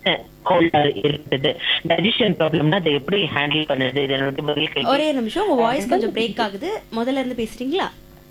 கோல்டா இருக்குது டைஜஷன் ப்ராப்ளம்னா அதை எப்படி ஹேண்டில் பண்ணுது இது என்னோட முதல் கேள்வி ஒரே நிமிஷம் உங்க வாய்ஸ் கொஞ்சம் பிரேக் ஆகுது முதல்ல இருந்து பேசுறீங்களா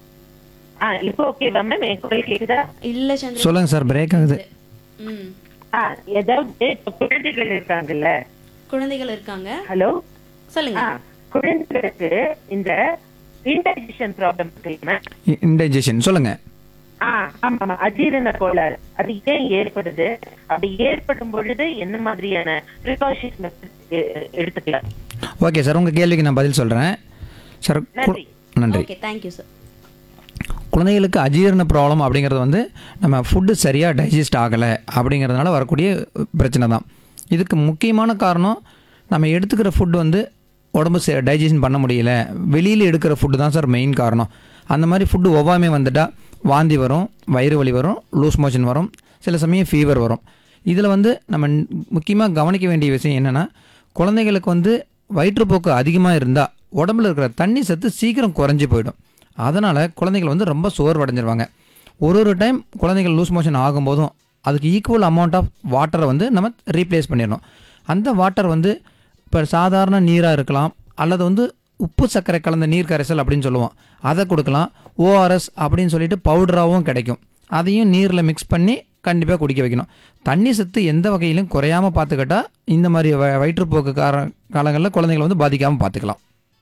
ஆ இப்போ ஓகேவா மேம் என் குரல் கேக்குதா இல்ல சந்திர சொல்லுங்க சார் பிரேக் ஆகுது ம் ஆ ஏதாவது இப்ப குழந்தைகள் இருக்காங்கல்ல குழந்தைகள் இருக்காங்க ஹலோ சொல்லுங்க ஆ குழந்தைகளுக்கு இந்த இன்டைஜஷன் ப்ராப்ளம் இருக்கு மேம் இன்டைஜஷன் சொல்லுங்க ஆ ஆமா ஆமா அஜீரண கோளாறு அது ஏன் ஏற்படுது அப்படி ஏற்படும் பொழுது என்ன மாதிரியான ப்ரிகாஷன்ஸ் எடுத்துக்கலாம் ஓகே சார் உங்கள் கேள்விக்கு நான் பதில் சொல்கிறேன் சார் கு- நன்றி. நன்றி ஓகே தேங்க்யூ சார் குழந்தைகளுக்கு அஜீரண ப்ராப்ளம் அப்படிங்கிறது வந்து நம்ம ஃபுட்டு சரியாக டைஜஸ்ட் ஆகலை அப்படிங்கிறதுனால வரக்கூடிய பிரச்சனை தான் இதுக்கு முக்கியமான காரணம் நம்ம எடுத்துக்கிற ஃபுட் வந்து உடம்பு டைஜஷன் பண்ண முடியல வெளியில் எடுக்கிற ஃபுட்டு தான் சார் மெயின் காரணம் அந்த மாதிரி ஃபுட்டு ஒவ்வாமே வந்துட்டால் வாந்தி வரும் வயிறு வலி வரும் லூஸ் மோஷன் வரும் சில சமயம் ஃபீவர் வரும் இதில் வந்து நம்ம முக்கியமாக கவனிக்க வேண்டிய விஷயம் என்னென்னா குழந்தைகளுக்கு வந்து வயிற்றுப்போக்கு அதிகமாக இருந்தால் உடம்புல இருக்கிற தண்ணி சத்து சீக்கிரம் குறைஞ்சி போயிடும் அதனால் குழந்தைகள் வந்து ரொம்ப சோர்வடைஞ்சிருவாங்க ஒரு ஒரு டைம் குழந்தைகள் லூஸ் மோஷன் ஆகும்போதும் அதுக்கு ஈக்குவல் அமௌண்ட் ஆஃப் வாட்டரை வந்து நம்ம ரீப்ளேஸ் பண்ணிடணும் அந்த வாட்டர் வந்து இப்போ சாதாரண நீராக இருக்கலாம் அல்லது வந்து உப்பு சர்க்கரை கலந்த நீர் கரைசல் அப்படின்னு சொல்லுவோம் அதை கொடுக்கலாம் ஓஆர்எஸ் அப்படின்னு சொல்லிட்டு பவுடராகவும் கிடைக்கும் அதையும் நீரில் மிக்ஸ் பண்ணி கண்டிப்பாக குடிக்க வைக்கணும் தண்ணி சத்து எந்த வகையிலும் குறையாமல் பார்த்துக்கிட்டா இந்த மாதிரி வ- வயிற்றுப்போக்கு கார காலங்களில் குழந்தைகளை வந்து பாதிக்காமல் பார்த்துக்கலாம்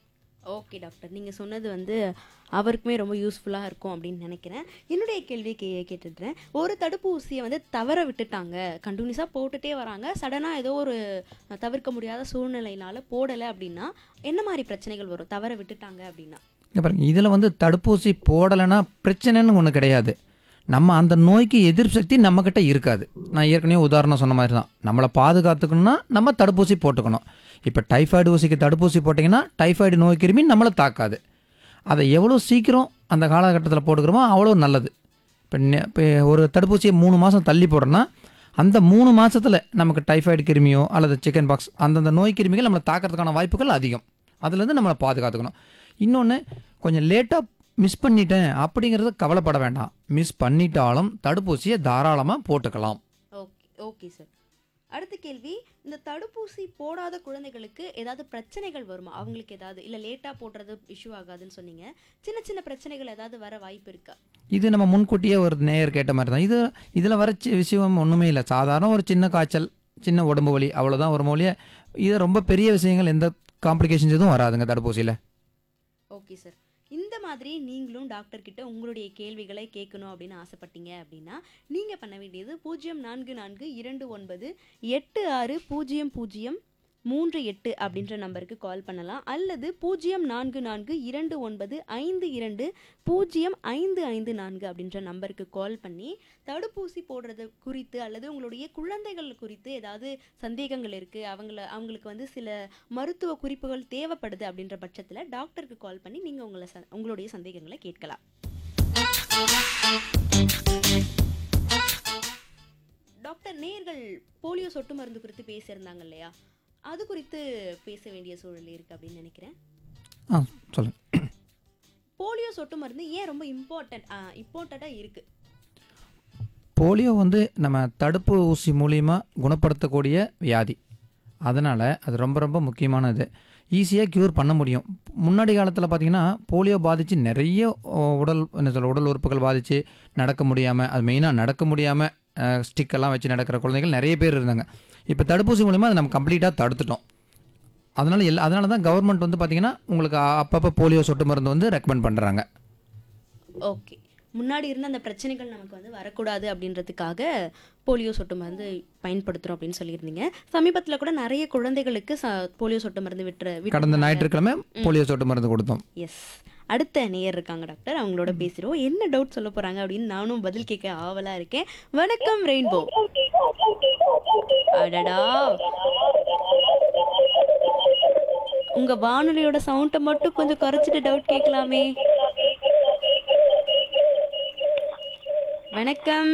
ஓகே டாக்டர் நீங்கள் சொன்னது வந்து அவருக்குமே ரொம்ப யூஸ்ஃபுல்லாக இருக்கும் அப்படின்னு நினைக்கிறேன் என்னுடைய கேள்வி கே கேட்டுடுறேன் ஒரு தடுப்பூசியை வந்து தவற விட்டுட்டாங்க கண்டினியூஸாக போட்டுட்டே வராங்க சடனாக ஏதோ ஒரு தவிர்க்க முடியாத சூழ்நிலையினால போடலை அப்படின்னா என்ன மாதிரி பிரச்சனைகள் வரும் தவற விட்டுட்டாங்க அப்படின்னா இங்க பாருங்க இதில் வந்து தடுப்பூசி போடலைன்னா பிரச்சனைன்னு ஒன்று கிடையாது நம்ம அந்த நோய்க்கு எதிர்ப்பு சக்தி நம்மக்கிட்ட இருக்காது நான் ஏற்கனவே உதாரணம் சொன்ன மாதிரி தான் நம்மளை பாதுகாத்துக்கணும்னா நம்ம தடுப்பூசி போட்டுக்கணும் இப்போ டைஃபாய்டு ஊசிக்கு தடுப்பூசி போட்டிங்கன்னா டைஃபாய்டு நோய் கிருமி நம்மளை தாக்காது அதை எவ்வளோ சீக்கிரம் அந்த காலகட்டத்தில் போட்டுக்கிறோமோ அவ்வளோ நல்லது இப்போ நெ- இப்போ ஒரு தடுப்பூசியை மூணு மாதம் தள்ளி போடுறோன்னா அந்த மூணு மாசத்துல நமக்கு டைஃபாய்டு கிருமியோ அல்லது சிக்கன் பாக்ஸ் அந்தந்த நோய் கிருமிகள் நம்மளை தாக்கிறதுக்கான வாய்ப்புகள் அதிகம் அதுலேருந்து நம்மளை பாதுகாத்துக்கணும் இன்னொன்று கொஞ்சம் லேட்டாக மிஸ் பண்ணிட்டேன் அப்படிங்கிறத கவலைப்பட வேண்டாம் மிஸ் பண்ணிட்டாலும் தடுப்பூசியை தாராளமாக போட்டுக்கலாம் ஓகே ஓகே சார் அடுத்த கேள்வி இந்த தடுப்பூசி போடாத குழந்தைகளுக்கு ஏதாவது பிரச்சனைகள் வருமா அவங்களுக்கு ஏதாவது இல்லை லேட்டாக போடுறது இஷ்யூ ஆகாதுன்னு சொன்னீங்க சின்ன சின்ன பிரச்சனைகள் ஏதாவது வர வாய்ப்பு இருக்கா இது நம்ம முன்கூட்டியே ஒரு நேயர் கேட்ட மாதிரி தான் இது இதில் வர சி- விஷயம் ஒன்றுமே இல்லை சாதாரண ஒரு சின்ன காய்ச்சல் சின்ன உடம்பு வலி அவ்வளோதான் ஒரு மொழியே இது ரொம்ப பெரிய விஷயங்கள் எந்த காம்ப்ளிகேஷன்ஸ் எதுவும் வராதுங்க தடுப்பூசியில் ஓகே சார் இந்த மாதிரி நீங்களும் டாக்டர் கிட்ட உங்களுடைய கேள்விகளை கேட்கணும் அப்படின்னு ஆசைப்பட்டீங்க அப்படின்னா நீங்கள் பண்ண வேண்டியது பூஜ்ஜியம் நான்கு நான்கு இரண்டு ஒன்பது எட்டு ஆறு பூஜ்ஜியம் பூஜ்ஜியம் மூன்று எட்டு அப்படின்ற நம்பருக்கு கால் பண்ணலாம் அல்லது பூஜ்ஜியம் நான்கு நான்கு இரண்டு ஒன்பது ஐந்து இரண்டு பூஜ்ஜியம் ஐந்து ஐந்து நான்கு அப்படின்ற நம்பருக்கு கால் பண்ணி தடுப்பூசி போடுறது குறித்து அல்லது உங்களுடைய குழந்தைகள் குறித்து ஏதாவது சந்தேகங்கள் இருக்குது அவங்கள அவங்களுக்கு வந்து சில மருத்துவ குறிப்புகள் தேவைப்படுது அப்படின்ற பட்சத்தில் டாக்டருக்கு கால் பண்ணி நீங்கள் உங்களை ச- உங்களுடைய சந்தேகங்களை கேட்கலாம் டாக்டர் நேர்கள் போலியோ சொட்டு மருந்து குறித்து பேசியிருந்தாங்க இல்லையா அது குறித்து பேச வேண்டிய சூழல் இருக்கு அப்படின்னு நினைக்கிறேன் ஆ சொல்லுங்கள் போலியோ சொட்டு மருந்து ஏன் ரொம்ப இம்பார்ட்டன்ட் இம்பார்ட்டண்ட்டாக இருக்கு போலியோ வந்து நம்ம தடுப்பு ஊசி மூலியமாக குணப்படுத்தக்கூடிய வியாதி அதனால் அது ரொம்ப ரொம்ப முக்கியமானது ஈஸியாக க்யூர் பண்ண முடியும் முன்னாடி காலத்தில் பார்த்தீங்கன்னா போலியோ பாதித்து நிறைய ஓ, உடல் என்ன சொல்ல உடல் உறுப்புகள் பாதித்து நடக்க முடியாமல் அது மெயினாக நடக்க முடியாமல் ஸ்டிக்கெல்லாம் வச்சு நடக்கிற குழந்தைகள் நிறைய பேர் இருந்தாங்க இப்போ தடுப்பூசி மூலிமா அதை நம்ம கம்ப்ளீட்டாக தடுத்துட்டோம் அதனால் எல்லா அதனால தான் கவர்மெண்ட் வந்து பார்த்திங்கன்னா உங்களுக்கு அப்பப்போ போலியோ சொட்டு மருந்து வந்து ரெக்கமெண்ட் பண்ணுறாங்க ஓகே முன்னாடி இருந்த அந்த பிரச்சனைகள் நமக்கு வந்து வரக்கூடாது அப்படின்றதுக்காக போலியோ சொட்டு மருந்து பயன்படுத்துகிறோம் அப்படின்னு சொல்லியிருந்தீங்க சமீபத்தில் கூட நிறைய குழந்தைகளுக்கு ச போலியோ சொட்டு மருந்து விட்டுற கடந்த ஞாயிற்றுக்கிழமை போலியோ சொட்டு மருந்து கொடுத்தோம் எஸ் அடுத்த நேயர் இருக்காங்க டாக்டர் அவங்களோட பேசுகிறோம் என்ன டவுட் சொல்ல போகிறாங்க அப்படின்னு நானும் பதில் கேட்க ஆவலாக இருக்கேன் வணக்கம் ரெயின்போ அடடா உங்க வானொலியோட சவுண்டை மட்டும் கொஞ்சம் குறைச்சிட்டு டவுட் கேட்கலாமே வணக்கம்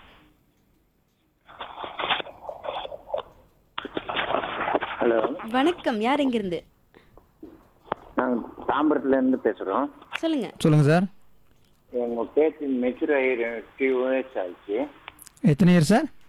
ஹலோ வணக்கம் யார் எங்கிருந்து நாங்கள் தாம்பரத்துல இருந்து பேசுகிறோம் சொல்லுங்க சொல்லுங்கள் சார் எங்கள் பேச்சு மெச்சூர் ஆகி டூ இயர்ஸ் ஆயிடுச்சு எத்தனை இயர் சார்